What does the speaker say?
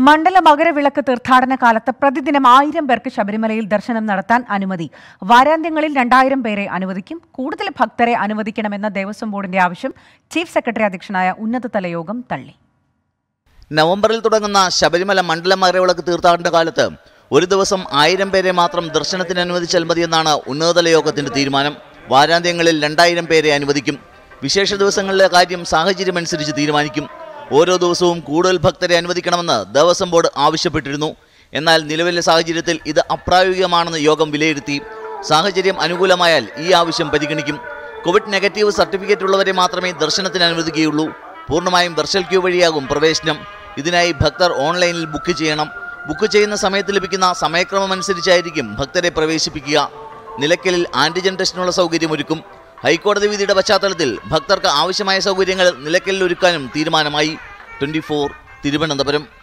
മണ്ഡല മകരവിളക്ക് തീർത്ഥാടന കാലത്ത് പ്രതിദിനം ആയിരം പേർക്ക് ശബരിമലയിൽ ദർശനം നടത്താൻ അനുമതി വാരാന്ത്യങ്ങളിൽ രണ്ടായിരം പേരെ അനുവദിക്കും കൂടുതൽ ഭക്തരെ അനുവദിക്കണമെന്ന ദേവസ്വം ബോർഡിന്റെ ആവശ്യം ചീഫ് സെക്രട്ടറി അധ്യക്ഷനായ ഉന്നതതല യോഗം തള്ളി നവംബറിൽ തുടങ്ങുന്ന ശബരിമല മണ്ഡല മകരവിളക്ക് തീർത്ഥാടന കാലത്ത് ഒരു ദിവസം ആയിരം പേരെ മാത്രം ദർശനത്തിന് അനുവദിച്ചാൽ മതിയെന്നാണ് ഉന്നതതല യോഗത്തിന്റെ തീരുമാനം വാരാന്ത്യങ്ങളിൽ രണ്ടായിരം പേരെ അനുവദിക്കും വിശേഷ ദിവസങ്ങളിലെ കാര്യം സാഹചര്യമനുസരിച്ച് തീരുമാനിക്കും ഓരോ ദിവസവും കൂടുതൽ ഭക്തരെ അനുവദിക്കണമെന്ന് ദേവസ്വം ബോർഡ് ആവശ്യപ്പെട്ടിരുന്നു എന്നാൽ നിലവിലെ സാഹചര്യത്തിൽ ഇത് അപ്രായോഗികമാണെന്ന് യോഗം വിലയിരുത്തി സാഹചര്യം അനുകൂലമായാൽ ഈ ആവശ്യം പരിഗണിക്കും കോവിഡ് നെഗറ്റീവ് സർട്ടിഫിക്കറ്റ് ഉള്ളവരെ മാത്രമേ ദർശനത്തിന് അനുവദിക്കുകയുള്ളൂ പൂർണ്ണമായും വെർച്വൽ ക്യൂ വഴിയാകും പ്രവേശനം ഇതിനായി ഭക്തർ ഓൺലൈനിൽ ബുക്ക് ചെയ്യണം ബുക്ക് ചെയ്യുന്ന സമയത്ത് ലഭിക്കുന്ന സമയക്രമം അനുസരിച്ചായിരിക്കും ഭക്തരെ പ്രവേശിപ്പിക്കുക നിലയ്ക്കലിൽ ആന്റിജൻ ടെസ്റ്റിനുള്ള സൗകര്യമൊരുക്കും ഹൈക്കോടതി വിധിയുടെ പശ്ചാത്തലത്തിൽ ഭക്തർക്ക് ആവശ്യമായ സൗകര്യങ്ങൾ നിലയ്ക്കലിൽ ഒരുക്കാനും തീരുമാനമായി ട്വന്റി തിരുവനന്തപുരം